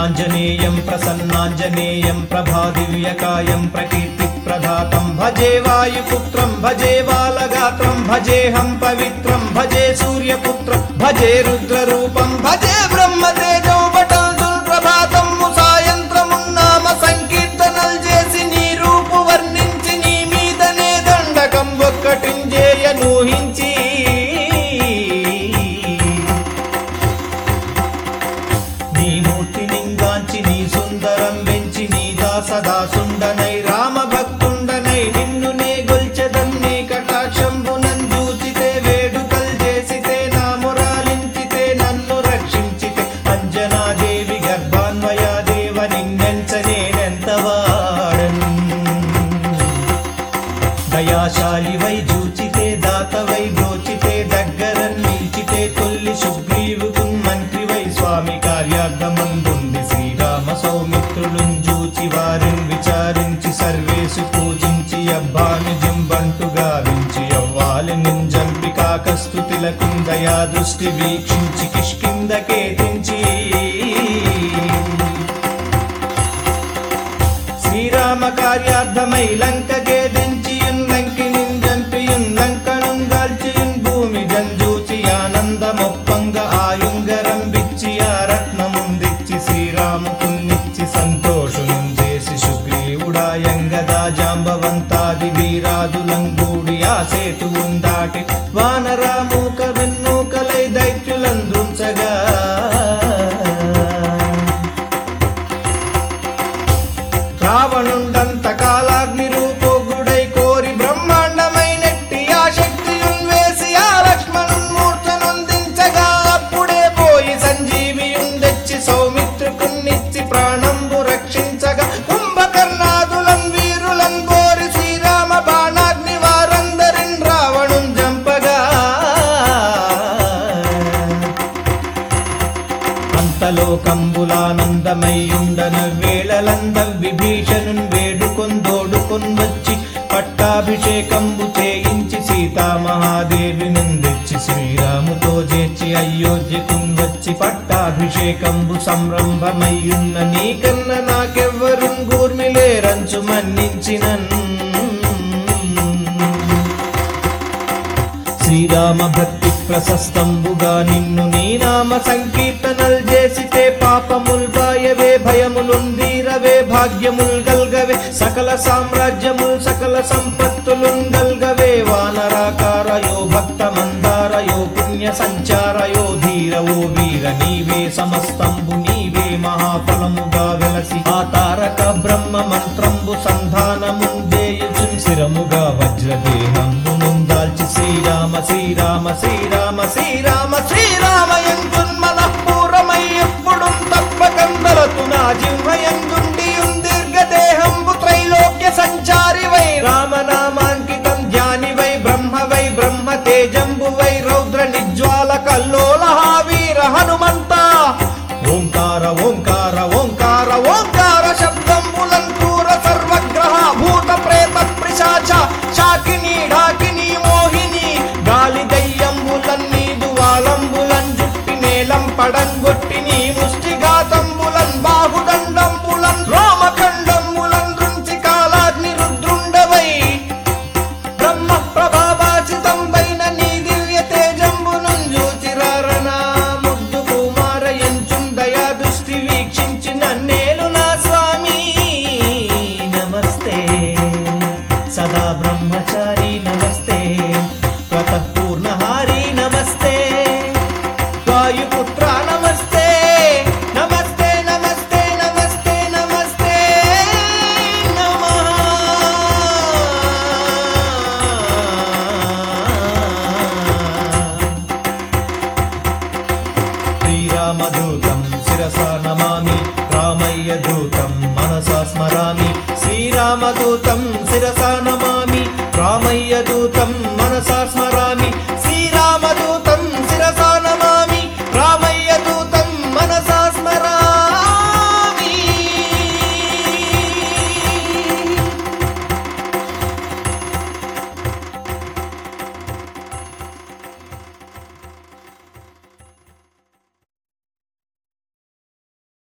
ప్రసన్నాంజనేయం ప్రసన్నాంజనేయం ప్రభాదివ్యకాయం ప్రకీర్తి ప్రదాతం భజే వాయుపుత్రం భజే బాలగాత్రం భజేహం పవిత్రం భజే సూర్యపుత్రం భజే రుద్రరూపం భజే బ్రహ్మతేజో బటల్దుల్ ప్రభాతం సాయంత్రమున్నామ సంకీర్తనలు చేసి నీ రూపు వర్ణించి నీ మీదనే దండకం ఒక్కటింజేయ నూహించి నీ మూర్తి నింగాంచి నీ సుందరం వెంచి నీ దాసదాసుండనై రామ భక్తుండనై నిన్ను నే గొల్చెదన్ని కటాక్షంబునందూచితే వేడుకల్ చేసితే నా మురాలించితే నన్ను రక్షించితే అంజనాదేవి గర్భాన్వయా దేవ నిన్నెంచనేనెంత వాడన్ దయాశాలి వై జూచితే దాతవై బ్రోచితే దగ్గర నిలిచితే తొల్లి సుగ్రీవుకు మంత్రి వై స్వామి కార్యార్థమందుంది శ్రీరామ సౌమిత్రులుం జూచి వారిని విచారించి సర్వేసు పూజించి అబ్బాను జింబంటు గావించి అవ్వాలి నింజంపి కాకస్తుతిలకు దయా దృష్టి వీక్షించి కిష్కిందకే దించి శ్రీరామ కార్యార్థమై లంకగే దించియున్ లంకినిన్ జంపియున్ లంకనున్ దాల్చియున్ భూమి జంజూచి ఆనందమొప్పంగ ఆయుంగరం బిచ్చి ఆ రత్నముందిచ్చి శ్రీరాముకున్నిచ్చి సంతోషునం చేసి శుగ్రీవుడాయంగదా జాంబవంతాది వీరాదులంగూడి ఆ సేతువుం దాటి వానరామూక వెన్నూకలై దైత్యులందుంచగా రావణుండంత కాలాగ్ని రూపోగుడై కోరి బ్రహ్మాండమైనట్టి ఆ శక్తియున్ వేసి ఆ లక్ష్మణున్ మూర్ఛనొందించగా అప్పుడే పోయి సంజీవియున్ తెచ్చి సౌమిత్రుకున్నిచ్చి ప్రాణంబు రక్షించగా కుంభకర్ణాదులం వీరులం కోరి శ్రీరామ బాణాగ్ని వారందరిన్ రావణున్ జంపగా అంతలోకంబులానందమయ్యుండన వేళలంద విభీషణున్ వేడుకొందోడుకొన్ వచ్చి పట్టాభిషేకంబు చేయించి సీతామహాదేవి నుందెచ్చి శ్రీరాముతో చేర్చి అయోధ్యకున్ వచ్చి పట్టాభిషేకంబు సంరంభమయ్యున్న నీకన్న నాకెవ్వరున్ గూర్మిలేరంచు మన్నించినన్ శ్రీరామ భక్తి ప్రశస్తంబుగా నిన్ను నీ నామ సంకీర్తనల్ చేసితే పాపముల్ బాయవే భయములుందీరవే భాగ్యముల్ గల్గవే సకల సామ్రాజ్యముల్ సకల సంపత్తులున్ గల్గవే వానరాకారయో భక్త మందారయో పుణ్య సంచారయో ధీరవో వీర నీవే సమస్తంబు నీవే మహాఫలముగా వెలసి ఆ తారక బ్రహ్మ మంత్రంబు సంధానముందేయుచున్ శిరముగా వజ్రదేహంబు ముందాల్చి శ్రీరామ శ్రీరామ శ్రీరామ శ్రీరామ శ్రీరామ ఎందున్మన పూరమై ఎప్పుడు తప్పకందలతు నా జిహ్వయందుండి దీర్ఘదేహంబు త్రైలోక్య సంచారి వై రామనామాంకితం ధ్యాని వై బ్రహ్మ వై బ్రహ్మ తేజంబు వై రౌద్ర నిజ్వాల కల్లోల వీర హనుమంత ఓంకార ఓంకార ఓంకార ఓంకార శబ్దంబులం క్రూర సర్వగ్రహ భూత ప్రేత పిశాచ శాకిని ఢాకిని మోహిని గాలి దయ్యంబులన్ నీదు వాలంబులన్ జుట్టి నేలం పడంగొట్టి నీ ముష్టిఘాతంబులన్ బాహుదండంబులన్ రోమఖండంబులన్ రుంచి కాలాగ్ని రుద్రుండవై బ్రహ్మ ప్రభావాచితం పైన నీ దివ్య తేజంబునున్ జూచిరారనా ముద్దు కుమారయంచున్ దయా దృష్టి వీక్షించి నన్నేలు నా స్వామి నమస్తే సదా బ్రహ్మచారి నమస్తే స్వతః పూర్ణహారి నమస్తే వాయుపుత్ర నమస్తే నమస్తే నమస్తే నమస్తే నమస్తే నమః శ్రీరామదూతం శిరసా నమామి రామయ్య దూతం మనసా స్మరామి శ్రీరామదూతం శిరసా నమామి రామయ్య దూతం మనసా స్మరామి